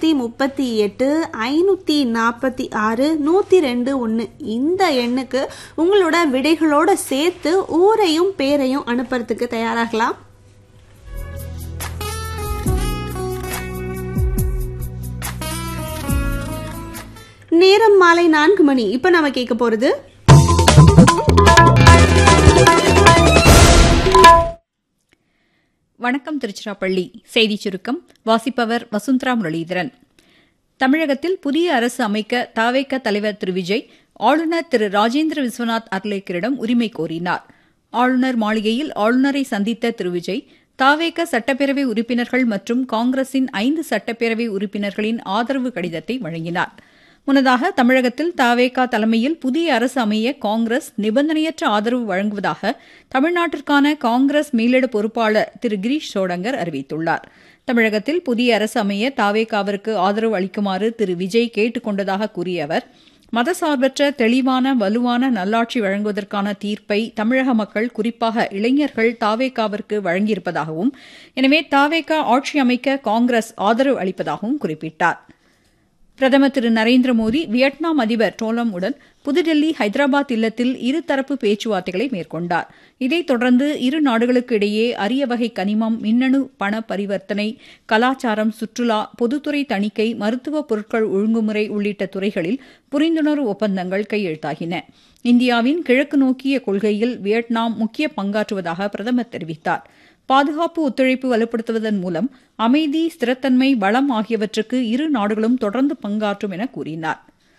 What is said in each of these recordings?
தொள்ளாயிரத்தி முப்பத்தி எட்டு ஐநூற்றி நாற்பத்தி ஆறு நூற்றி ரெண்டு ஒன்று இந்த எண்ணுக்கு உங்களோட விடைகளோட சேர்த்து ஊரையும் பேரையும் அனுப்புறதுக்கு தயாராகலாம் நேரம் மாலை நான்கு மணி இப்போ நம்ம கேட்க போகிறது வணக்கம் திருச்சிராப்பள்ளி செய்திச் சுருக்கம் வாசிப்பவர் வசுந்தரா முரளிதரன் தமிழகத்தில் புதிய அரசு அமைக்க தாவேக்க தலைவர் திரு விஜய் ஆளுநர் திரு ராஜேந்திர விஸ்வநாத் அர்லேக்கரிடம் உரிமை கோரினார் ஆளுநர் மாளிகையில் ஆளுநரை சந்தித்த திரு விஜய் தாவேக்க சட்டப்பேரவை உறுப்பினர்கள் மற்றும் காங்கிரசின் ஐந்து சட்டப்பேரவை உறுப்பினர்களின் ஆதரவு கடிதத்தை வழங்கினார் முன்னதாக தமிழகத்தில் தாவேகா தலைமையில் புதிய அரசு அமைய காங்கிரஸ் நிபந்தனையற்ற ஆதரவு வழங்குவதாக தமிழ்நாட்டிற்கான காங்கிரஸ் மேலிட பொறுப்பாளர் திரு கிரீஷ் சோடங்கர் அறிவித்துள்ளார் தமிழகத்தில் புதிய அரசு அமைய தாவேகாவிற்கு ஆதரவு அளிக்குமாறு திரு விஜய் கேட்டுக் கொண்டதாக கூறிய அவர் மதசார்பற்ற தெளிவான வலுவான நல்லாட்சி வழங்குவதற்கான தீர்ப்பை தமிழக மக்கள் குறிப்பாக இளைஞர்கள் தாவேகாவிற்கு வழங்கியிருப்பதாகவும் எனவே தாவேகா ஆட்சி அமைக்க காங்கிரஸ் ஆதரவு அளிப்பதாகவும் குறிப்பிட்டார் பிரதமர் திரு நரேந்திர மோடி வியட்நாம் அதிபர் டோலம் உடன் புதுடெல்லி ஹைதராபாத் இல்லத்தில் இருதரப்பு பேச்சுவார்த்தைகளை மேற்கொண்டார் இதைத் தொடர்ந்து இரு நாடுகளுக்கு இடையே அரிய வகை கனிமம் மின்னணு பண பரிவர்த்தனை கலாச்சாரம் சுற்றுலா பொதுத்துறை தணிக்கை மருத்துவ பொருட்கள் ஒழுங்குமுறை உள்ளிட்ட துறைகளில் புரிந்துணர்வு ஒப்பந்தங்கள் கையெழுத்தாகின இந்தியாவின் கிழக்கு நோக்கிய கொள்கையில் வியட்நாம் முக்கிய பங்காற்றுவதாக பிரதமர் தெரிவித்தார் பாதுகாப்பு ஒத்துழைப்பு வலுப்படுத்துவதன் மூலம் அமைதி ஸ்திரத்தன்மை வளம் ஆகியவற்றுக்கு இரு நாடுகளும் தொடர்ந்து பங்காற்றும் என கூறினார்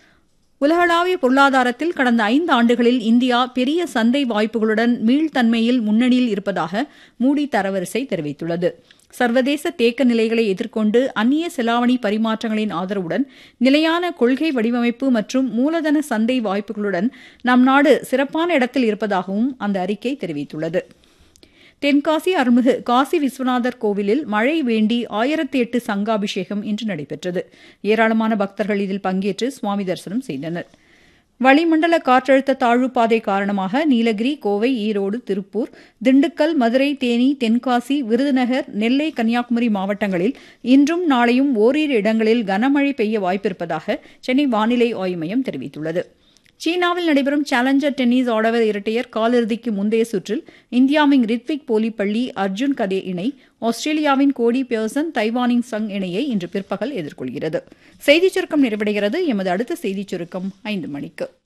உலகளாவிய பொருளாதாரத்தில் கடந்த ஐந்து ஆண்டுகளில் இந்தியா பெரிய சந்தை வாய்ப்புகளுடன் மீள்தன்மையில் முன்னணியில் இருப்பதாக மூடி தரவரிசை தெரிவித்துள்ளது சர்வதேச தேக்க நிலைகளை எதிர்கொண்டு அந்நிய செலாவணி பரிமாற்றங்களின் ஆதரவுடன் நிலையான கொள்கை வடிவமைப்பு மற்றும் மூலதன சந்தை வாய்ப்புகளுடன் நம் நாடு சிறப்பான இடத்தில் இருப்பதாகவும் அந்த அறிக்கை தெரிவித்துள்ளது தென்காசி அருள்மிகு காசி விஸ்வநாதர் கோவிலில் மழை வேண்டி ஆயிரத்தி எட்டு சங்காபிஷேகம் இன்று நடைபெற்றது ஏராளமான பக்தர்கள் இதில் பங்கேற்று சுவாமி தரிசனம் செய்தனர் வளிமண்டல காற்றழுத்த தாழ்வு பாதை காரணமாக நீலகிரி கோவை ஈரோடு திருப்பூர் திண்டுக்கல் மதுரை தேனி தென்காசி விருதுநகர் நெல்லை கன்னியாகுமரி மாவட்டங்களில் இன்றும் நாளையும் ஓரிரு இடங்களில் கனமழை பெய்ய வாய்ப்பிருப்பதாக சென்னை வானிலை ஆய்வு மையம் தெரிவித்துள்ளது சீனாவில் நடைபெறும் சேலஞ்சர் டென்னிஸ் ஆடவர் இரட்டையர் காலிறுதிக்கு முந்தைய சுற்றில் இந்தியாவின் ரித்விக் போலிப்பள்ளி அர்ஜுன் கதே இணை ஆஸ்திரேலியாவின் கோடி பியர்சன் தைவானின் சங் இணையை இன்று பிற்பகல் எதிர்கொள்கிறது செய்திச் சுருக்கம் நிறைவடைகிறது எமது அடுத்த செய்திச் சுருக்கம் ஐந்து மணிக்கு